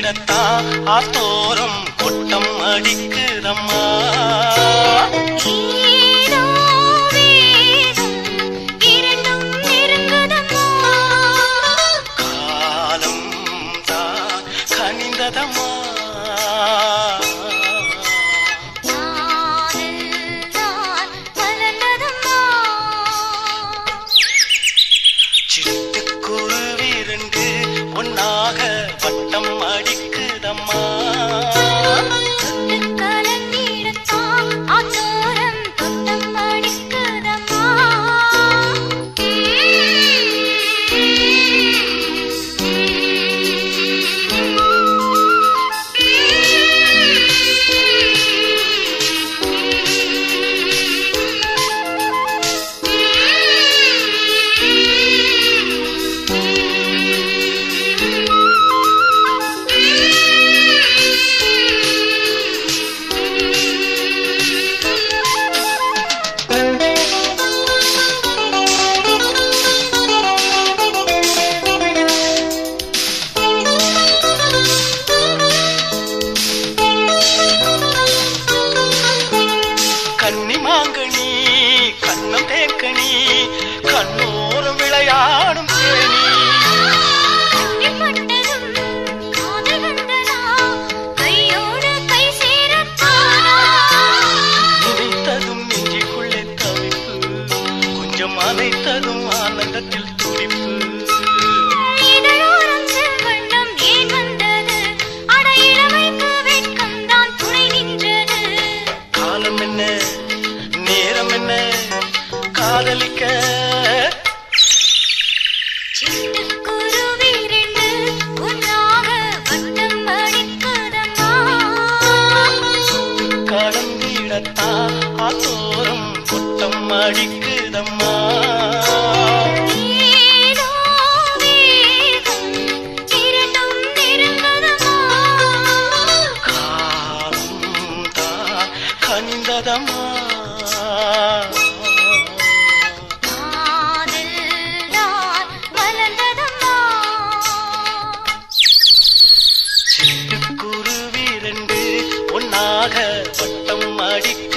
கடந்திடத்தான் ஆத்தோரம் கொட்டம் அடிக்குதம்மா ஈரோ வேகம் இரண்டும் நெருங்குதம்மா காலம் தான் கனிந்ததம்மா காதல்தான் மலர்ந்ததம்மா சிட்டுக்குருவி ரெண்டு ஒன்னாக வட்டம் அடிக்குதம்மா தொட்டு கலந்திடத்தான் ஆத்தோரம் கொட்டம் அடிக்குதம்மா கன்னி மாங்கனி கண்ணம் தேக்கனி கண்ணோரம் விளையாடும் தேனி கண்ணிப்பட்டதும் காதல் வந்ததா கையோடு கை சேரத்தானா நினைத்ததும் நெஞ்சிக்குள்ளே தவிப்பு கொஞ்சம் அனைத்ததும் ஆனந்தத்தில் துடிப்பு இதழோரம் செவ்வண்ணம் ஏன் வந்தது அட இளமைக்கு வெட்கம்தான் துணை நின்றது காலம் என்ன நேரம் என்ன காதலிக்க சிட்டுக்குருவி ரெண்டு ஒன்றாக வட்டம் அடிக்குதம்மா கடந்திடத்தான் ஆத்தோரம் கொட்டம் அடிக்குதம்மா ஏதோ வேகம் இரண்டும் நெருங்குதம்மா காலம் தான் கனிந்ததம்மா காதல்தான் மலர்ந்ததம்மா சிட்டுக்குருவி ரெண்டு ஒன்னாக வட்டம் அடிக்க